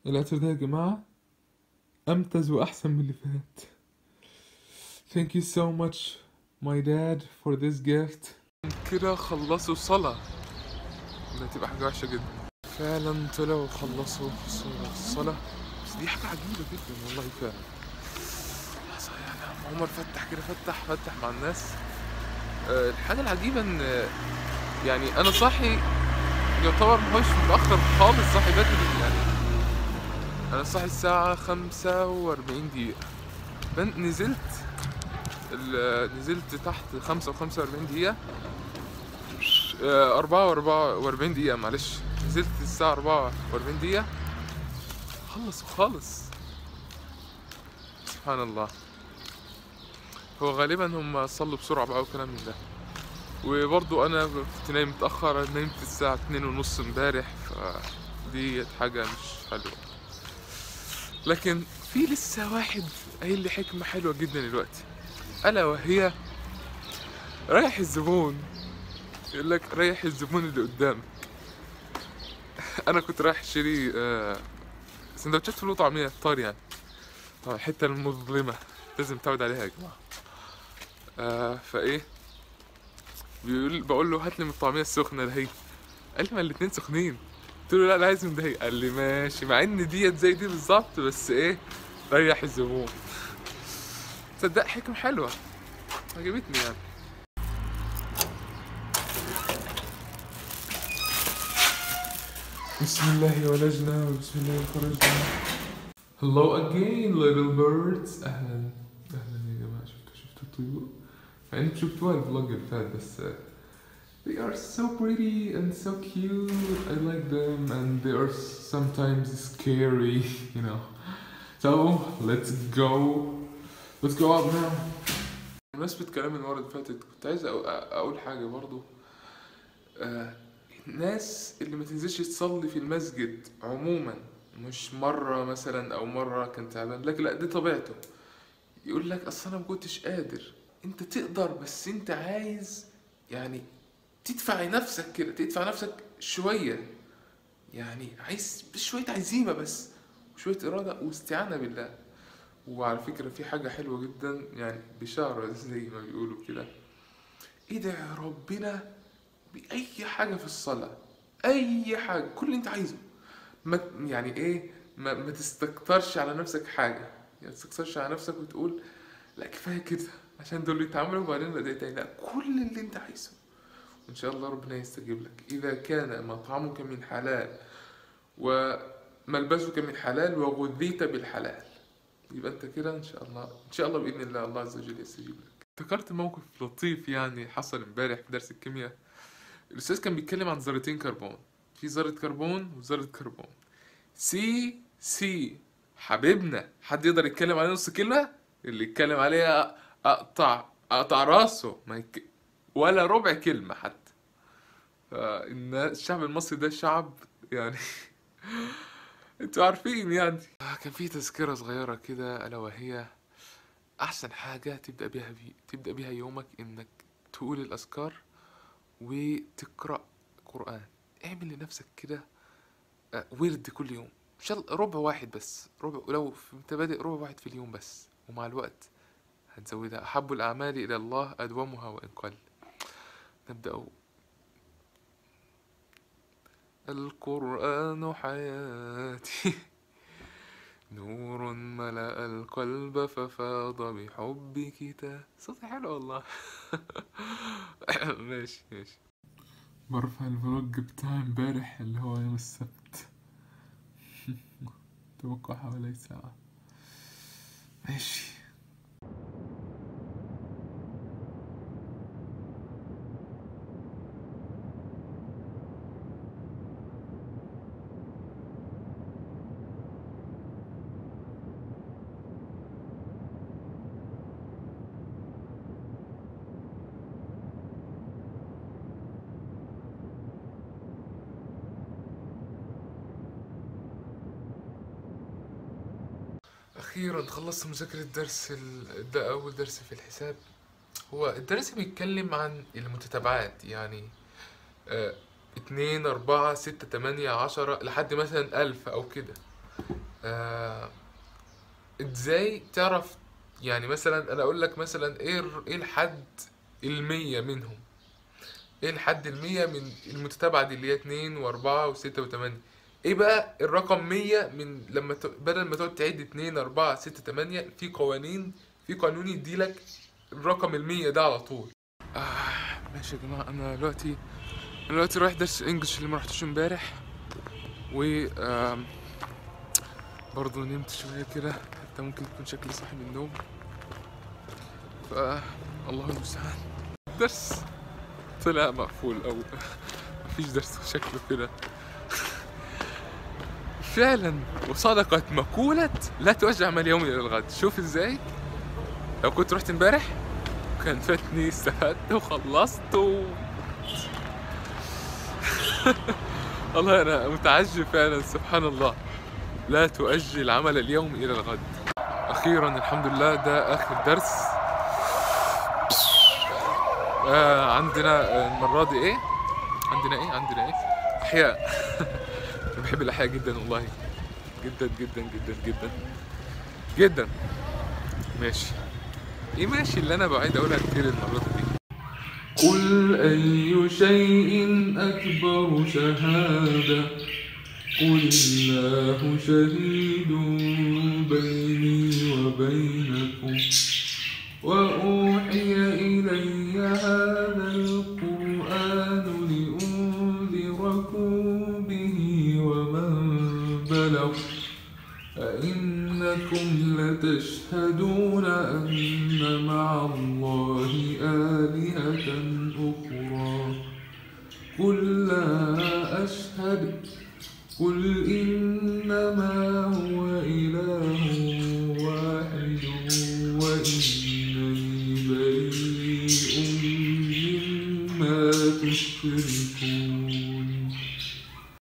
العطر ده يا جماعة أمتز وأحسن من اللي فات Thank you so much my dad for this gift كده خلصوا صلاة ده تبقى حاجة وحشة جدا فعلا طلعوا وخلصوا صلاة الصلاة بس دي حاجة عجيبة جدا والله فعلا لحظة يعني عمر فتح كده فتح فتح مع الناس أه الحاجة العجيبة إن آه، يعني أنا صاحي يعتبر مهوش متأخر خالص صاحي بدري يعني أنا صاحي الساعة خمسة وأربعين دقيقة بن نزلت ال- نزلت تحت خمسة وخمسة وأربعين دقيقة آه، أربعة وأربعة وأربعين دقيقة معلش نزلت الساعة أربعة وأربعين دقيقة خلصوا خالص سبحان الله هو غالبا هم صلوا بسرعة بقى وكلام من ده وبرضو أنا كنت نايم متأخر أنا نمت الساعة اتنين ونص امبارح فدي حاجة مش حلوة لكن في لسه واحد قايل لي حكمة حلوة جدا دلوقتي ألا وهي ريح الزبون يقول لك ريح الزبون اللي قدامك أنا كنت رايح أشتري آه، سندوتشات فول وطعمية فطار يعني طبعا الحتة المظلمة لازم تعود عليها يا جماعة آه فإيه بيقول بقول له هات لي من الطعمية السخنة دهي قال لي ما الاتنين سخنين قلت له لا انا عايز من دهي قال لي ماشي مع ان ديت زي دي بالظبط بس ايه ريح الزبون تصدق حكمة حلوة عجبتني يعني بسم الله ولجنا وبسم الله خرجنا Hello again little birds اهلا اهلا يا جماعة شفتوا شفتوا الطيور مع انكم شفتوها الفلوج اللي فات بس آه، They are so pretty and so cute. I like them and they are sometimes scary, you know. So let's go. Let's go out now. بمناسبة كلام المرة اللي فاتت كنت عايز أقو- أقول حاجة برضو آه الناس اللي ما تنزلش تصلي في المسجد عموما مش مرة مثلا أو مرة كان تعبان لكن لا دي طبيعته يقول لك أصل أنا ما كنتش قادر أنت تقدر بس أنت عايز يعني تدفع نفسك كده تدفع نفسك شوية يعني عايز شوية عزيمة بس وشوية إرادة واستعانة بالله وعلى فكرة في حاجة حلوة جدا يعني بشارة زي ما بيقولوا كده ادعي ربنا بأي حاجة في الصلاة أي حاجة كل اللي أنت عايزه ما يعني إيه ما, ما تستكترش على نفسك حاجة يعني ما تستكترش على نفسك وتقول لا كفاية كده عشان دول يتعاملوا وبعدين بدأت تاني لا كل اللي أنت عايزه وإن شاء الله ربنا يستجيب لك إذا كان مطعمك من حلال وملبسك من حلال وغذيت بالحلال يبقى أنت كده إن شاء الله إن شاء الله بإذن الله الله عز وجل يستجيب لك افتكرت موقف لطيف يعني حصل امبارح في درس الكيمياء الأستاذ كان بيتكلم عن ذرتين كربون في ذرة كربون وذرة كربون سي سي حبيبنا حد يقدر يتكلم عليه نص كلمة اللي يتكلم عليها أقطع أقطع راسه ما يك... ولا ربع كلمة حتى فإن الشعب المصري ده شعب يعني انتوا عارفين يعني آه، كان في تذكرة صغيرة كده ألا وهي أحسن حاجة تبدأ بيها بي... تبدأ بيها يومك إنك تقول الأذكار وتقرأ قرآن اعمل لنفسك كده آه، ورد كل يوم إن شاء الله ربع واحد بس ربع لو في- انت بادئ ربع واحد في اليوم بس ومع الوقت هتزودها أحب الأعمال إلى الله أدومها وإن قل نبدأ القرآن حياتي نور ملأ القلب ففاض بحبك تا صوتي حلو والله ماشي ماشي برفع الفلوج بتاع امبارح اللي هو يوم السبت توقع حوالي ساعة ماشي أخيرا خلصت مذاكرة درس ال... ده أول درس في الحساب هو الدرس بيتكلم عن المتتابعات يعني آه اتنين أربعة ستة تمانية عشرة لحد مثلا ألف أو كده آه ازاي تعرف يعني مثلا انا اقول لك مثلا ايه الر- ايه الحد المية منهم ايه الحد المية من المتتابعة دي اللي هي اتنين واربعة وستة وتمانية ايه بقى الرقم مية من لما ت... بدل ما تقعد تعد اتنين اربعة ستة تمانية في قوانين في قانون يديلك الرقم المية ده على طول آه ماشي يا جماعة انا دلوقتي انا دلوقتي رايح درس انجلش اللي ما رحتوش امبارح و آم، برضه نمت شوية كده حتى ممكن يكون شكلي صاحي من النوم ف الله المستعان الدرس طلع مقفول او مفيش درس شكله كده فعلا وصدقت مقولة لا توجع عمل يوم الى الغد شوف ازاي لو كنت رحت امبارح كان فاتني استفدت وخلصت و... والله انا متعجب فعلا سبحان الله لا تؤجل عمل اليوم الى الغد اخيرا الحمد لله ده اخر درس آه عندنا آه، المره دي ايه عندنا ايه عندنا ايه احياء أنا بحب الاحياء جدا والله جدا جدا جدا جدا جدا ماشي ايه ماشي اللي انا بعيد اقولها كتير المره دي قل أي شيء أكبر شهادة قل الله شهيد بيني وبينكم وأوحي إلي هذا القرآن لأنذركم به ومن بلغ أئنكم لتشهدون أن مع الله آلهة أخرى قل لا أشهد قل إنما هو إله واحد وإنني بريء مما تشركون